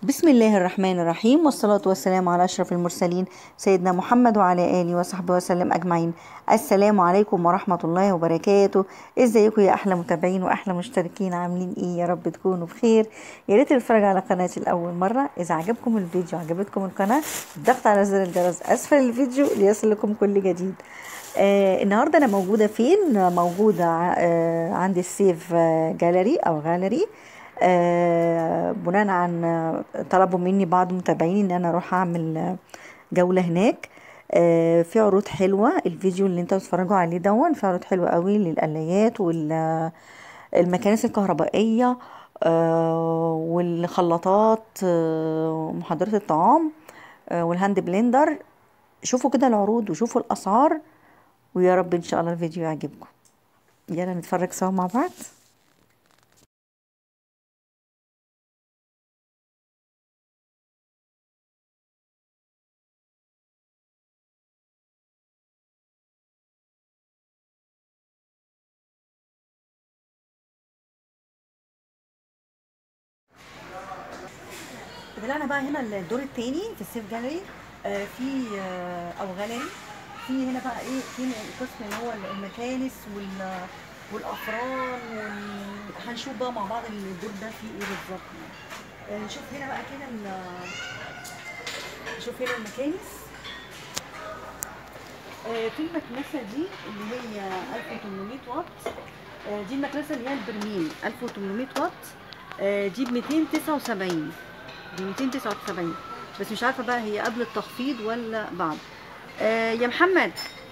بسم الله الرحمن الرحيم والصلاة والسلام على أشرف المرسلين سيدنا محمد وعلى آله وصحبه وسلم أجمعين السلام عليكم ورحمة الله وبركاته ازيكم يا أحلى متابعين وأحلى مشتركين عاملين إيه يا رب تكونوا بخير يا ريت تتفرجوا على قناتي لأول مرة إذا عجبكم الفيديو عجبتكم القناة الضغط على زر الجرس أسفل الفيديو ليصل لكم كل جديد آه النهارده انا موجوده فين موجوده آه عند السيف آه جاليري او غاليري آه بناء عن آه، طلبوا مني بعض المتابعين ان انا اروح اعمل آه، جوله هناك آه في عروض حلوه الفيديو اللي انتوا بتتفرجوا عليه دون في عروض حلوه قوي للقلايات والمكانس الكهربائيه آه والخلاطات آه ومحضرات الطعام آه والهاند بلندر شوفوا كده العروض وشوفوا الاسعار ويا رب ان شاء الله الفيديو يعجبكم يلا نتفرج سوا مع بعض طلعنا بقى هنا الدور التاني في السيف جاليري آه في آه او غاليري في هنا بقى ايه في القسم اللي هو المكانس وال والافران وال... هنشوف بقى مع بعض الدور ده فيه ايه بالظبط آه نشوف هنا بقى كده ال... نشوف هنا المكانس آه في المكنسه دي اللي هي 1800 واط آه دي المكنسه اللي هي البرميل 1800 واط آه دي ب 279 ب 279 بس مش عارفه بقى هي قبل التخفيض ولا بعد آه يا محمد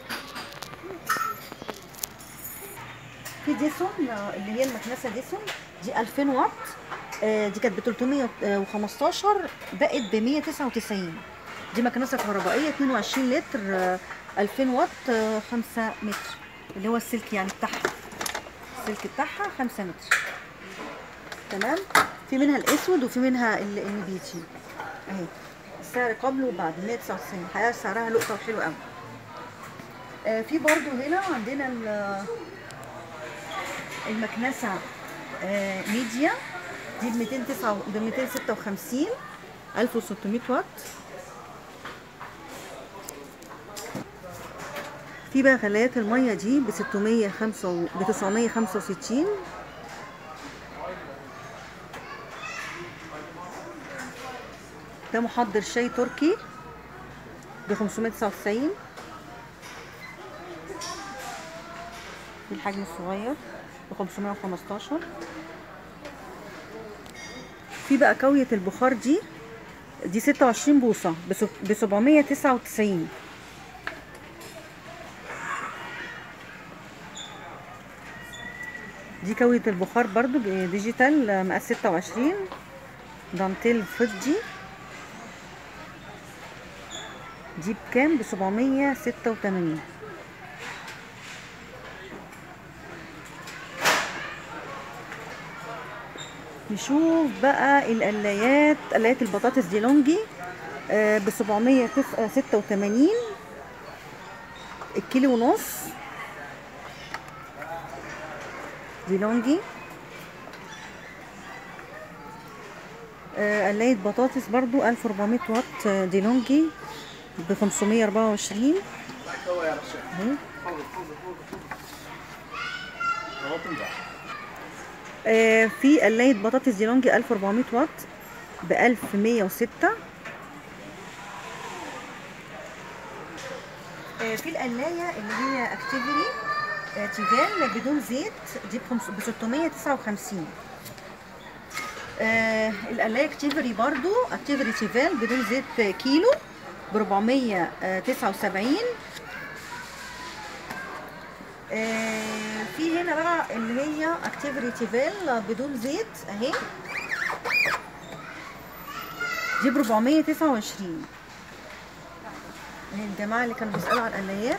في ديسون آه، اللي هي المكنسه ديسون دي 2000 واط آه دي كانت ب 315 بقت ب 199 دي مكنسه كهربائيه 22 لتر آه 2000 واط آه 5 متر اللي هو السلك يعني بتاعها السلك بتاعها 5 متر تمام في منها الاسود وفي منها ال- النبيتي اهي السعر قبل وبعد 199 الحقيقه سعرها لقطه وحلو قوي آه في برضو هنا عندنا ال- المكنسه آه ميديا دي ب 209 ب 256 1600 واط في بقى غلايات الميه دي ب 605 ب 965 ده محضر شاي تركي ب 599 في الحجم الصغير ب 515 في بقى كوية البخار دي دي 26 بوصة ب 799 دي كوية البخار برضو ديجيتال مقاس 26 دانتيل فضي دي بكام ب 786 نشوف بقى القلايات قلايات البطاطس دي لونجي ب 786 الكيلو ونص دي لونجي آه، قلاية بطاطس برضو 1400 واط آه، دي لونجي ب 524 اهي آه، في قلاية بطاطس دي لونجي 1400 واط ب 1106 آه، في القلاية اللي هي اكتيفري آه، تيفال بدون زيت دي ب 659 آه القلاية اكتيفري برضو اكتيفري تيفال بدون زيت كيلو ب 479 آه في هنا بقى اللي هي اكتيفري تيفال بدون زيت اهي دي ب 429 اهي الجماعة اللي كانوا بيسألوا على القلايات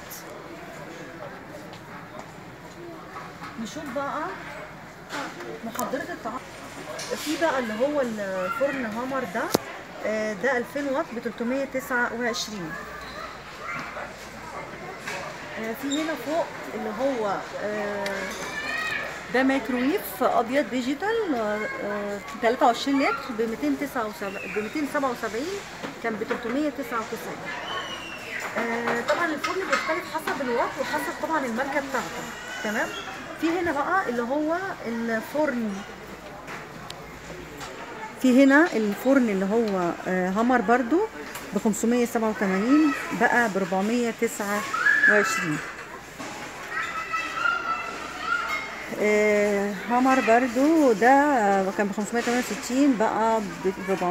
نشوف بقى محضرة الطعام في بقى اللي هو الفرن هامر ده آه، ده 2000 واط ب 329 آه، في هنا فوق اللي هو آه، ده ميكرويف ابيض ديجيتال آه، آه، 23 لتر ب 279 ب 277 كان ب 399 آه، طبعا الفرن بيختلف حسب الوات وحسب طبعا الماركه بتاعته تمام في هنا بقى اللي هو الفرن في هنا الفرن اللي هو آه، هامر برضو ب 587 بقى ب 429 آه، هامر برضو ده آه، كان ب 568 بقى ب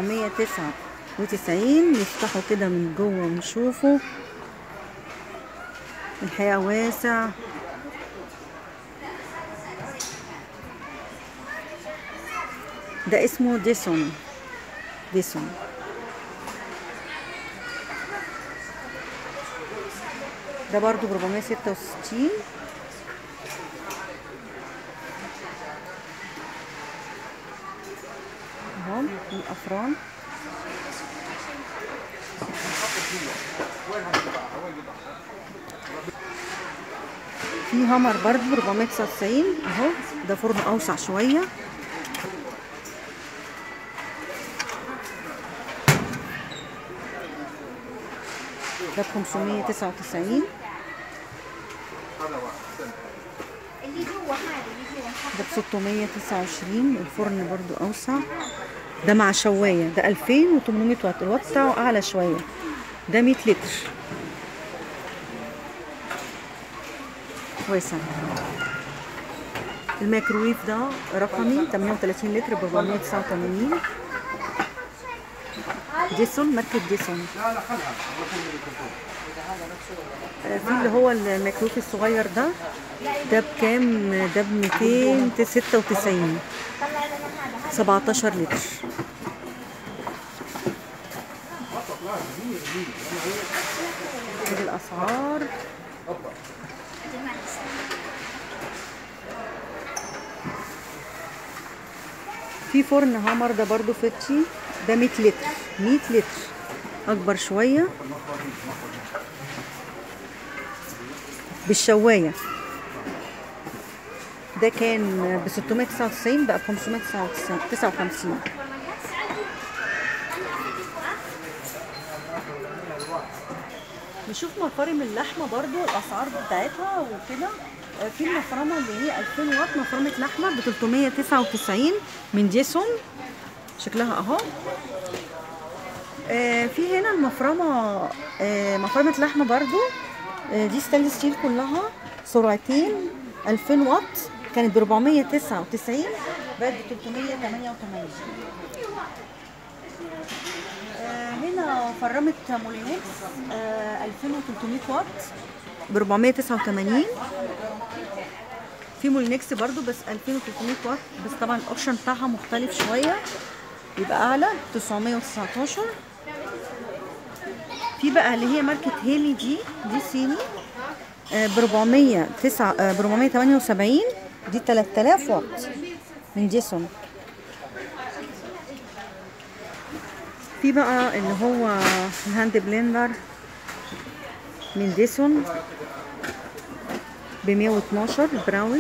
499 نفتحه كده من جوه ونشوفه الحقيقة واسع ده اسمه ديسون ديسون ده برضو ب 466 اهو الافران في هامر برضو ب 499 اهو ده فرن اوسع شويه ده ب 599 اللي جوا هذا اللي جوا ده ب 629 الفرن برضو اوسع ده مع شوايه ده 2800 واط الواط بتاعه اعلى شويه ده 100 لتر واسع الميكروويف ده رقمي 38 لتر ب 489 ديسون ماركة ديسون آه، في اللي هو الميكروويف الصغير ده ده بكام ده ب 296 17 لتر دي الاسعار في فرن هامر ده برضو فتشي ده 100 لتر 100 لتر اكبر شويه بالشوايه ده كان ب 699 بقى ب 559 نشوف مفارم اللحمه برضو الاسعار بتاعتها وكده آه، في المفرمه اللي هي 2000 واط مفرمه لحمه ب 399 من جيسون شكلها اهو آه، في هنا المفرمه آه، مفرمه لحمه برضو آه، دي ستانلس ستيل كلها سرعتين 2000 واط كانت ب 499 بقت ب 388 آه، هنا فرمت مولينكس آه، 2300 واط ب 489 في مولينكس برضو بس 2300 واط بس طبعا الاوبشن بتاعها مختلف شويه يبقى اعلى 919 في بقى اللي هي ماركه هيلي دي دي صيني ب 409 ب 478 دي 3000 واط من جيسون في بقى اللي هو الهاند بلندر من ديسون ب 112 براون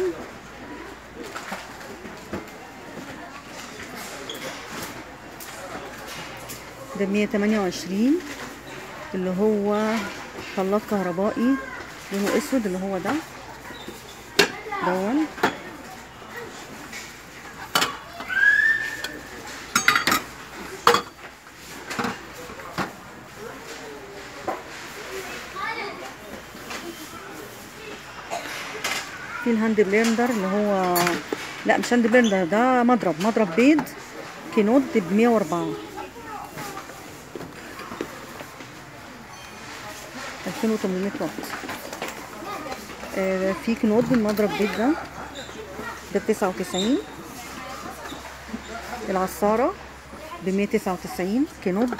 ده 128 اللي هو خلاط كهربائي لونه اسود اللي هو ده دون في الهاند بلندر اللي هو لا مش هاند بلندر ده مضرب مضرب بيض كينوت ب 104 2800 واط آه، في كنود بالمضرب بيت ده ده ب 99 العصارة ب 199 كنود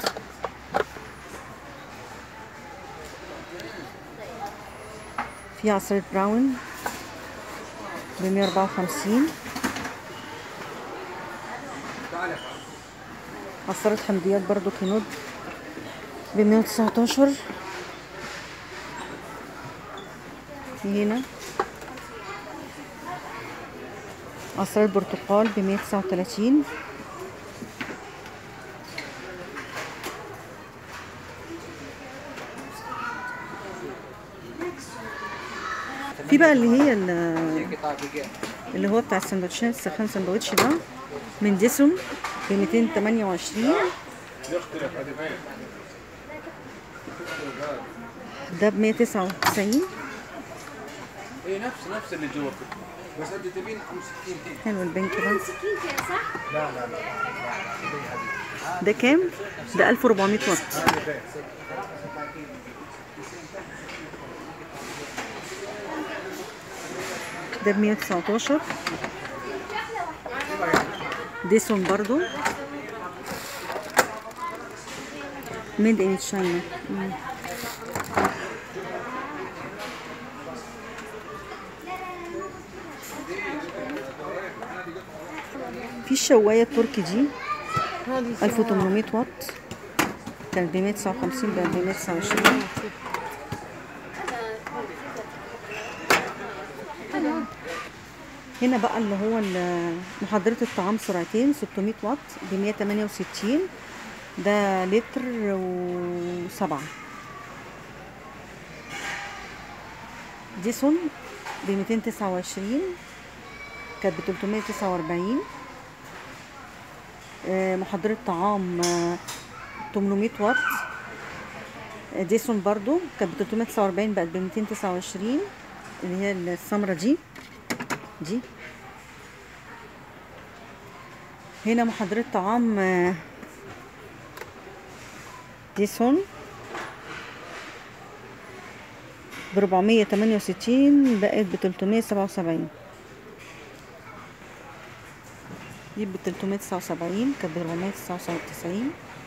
في عصير براون ب 154 عصارة حمضيات برضو كنود ب 119 في هنا عصير برتقال ب 139 في بقى اللي هي ال- اللي هو بتاع السندوتشات السخان سندوتش ده من ديسون ب 228 ده ب 199 اي نفس نفس اللي جوا كده بس انت تبين 50 هيك حلو البنك ده سكينتين صح؟ لا لا لا لا ده كام؟ ده 1400 واط ده ب 119 ديسون برضو ميد ان تشاينا في الشواية التركي دي 1800 واط كان ب 159 بقى ب 129 هنا بقى اللي هو ال- محضرة الطعام سرعتين 600 واط ب 168 ده لتر وسبعة ديسون ب 229 كانت ب 349 آه، محضرة طعام آه، 800 واط آه، ديسون برضو كانت ب 349 بقت ب 229 اللي هي السمرة دي دي هنا محضرة طعام آه، ديسون ب 468 بقت ب 377 دي ب 379 كانت ب 499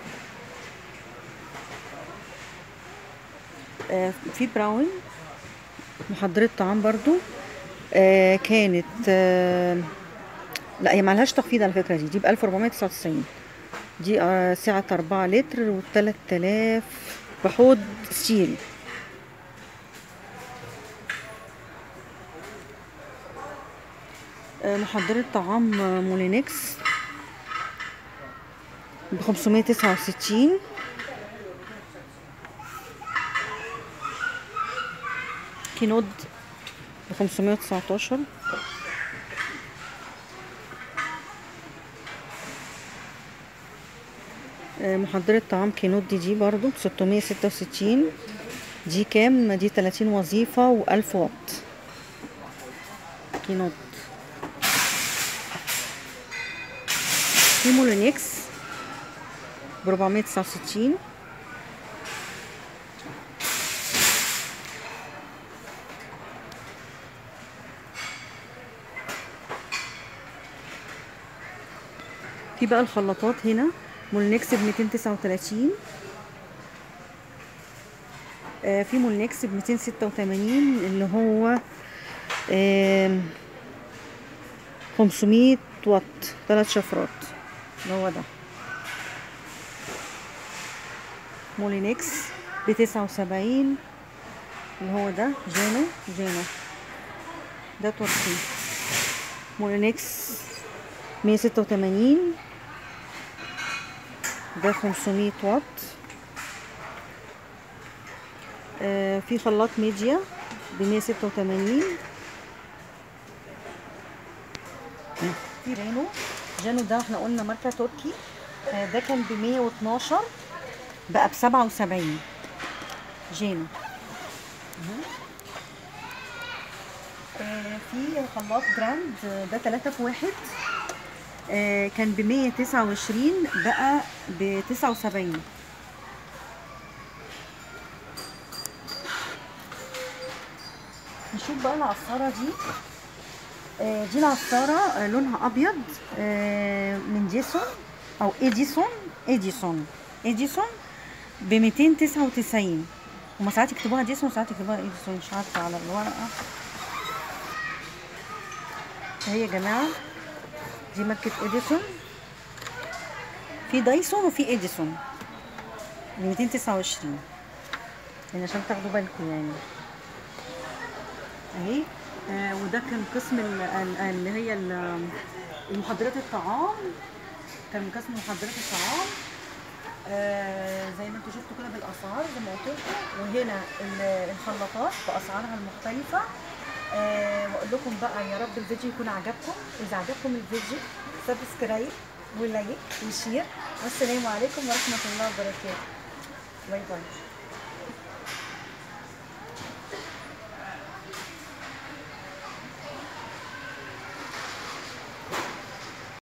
آه، في براون محضرة طعام برضو آه، كانت آه، لا هي معلهاش تخفيض على فكرة دي دي ب 1499 دي آه، سعة 4 لتر و 3000 بحوض ستيل آه، محضرة طعام آه، مولينكس ب 569 كينود ب 519 آه، محضرة طعام كينود دي, دي برضو ب 666 دي كام دي 30 وظيفة و1000 واط كينود في مولينكس ب 469 في بقى الخلاطات هنا مولنكس ب 239 آه، في مولنكس ب 286 اللي هو آم، 500 واط ثلاث شفرات اللي هو ده مولينكس ب 79 اللي هو ده جانو جانو ده تركي مولينكس 186 ده 500 واط آه في خلاط ميديا ب 186 في رينو جانو ده احنا قلنا ماركة تركي آه ده كان ب 112 بقى ب 77 جانو مهم. آه في خلاط جراند آه، ده 3 في 1 آه، كان ب 129 بقى ب 79 نشوف بقى العصارة دي آه، دي العصارة آه، لونها أبيض آه، من جيسون أو إيديسون إيديسون إيديسون ب 299 هما ساعات يكتبوها ديسون وساعات يكتبوها إيديسون مش عارفة على الورقة هي يا جماعة دي ماركة إديسون في دايسون وفي إديسون ب 229 يعني عشان تاخدوا بالكم يعني اهي آه وده كان قسم ال- ال- اللي هي ال- محضرات الطعام كان قسم محضرات الطعام آه زي ما انتم شفتوا كده بالاسعار زي ما قلت لكم وهنا ال- الخلاطات باسعارها المختلفه آه واقول لكم بقى يا رب الفيديو يكون عجبكم واذا عجبكم الفيديو سبسكرايب ولايك وشير والسلام عليكم ورحمه الله وبركاته باي باي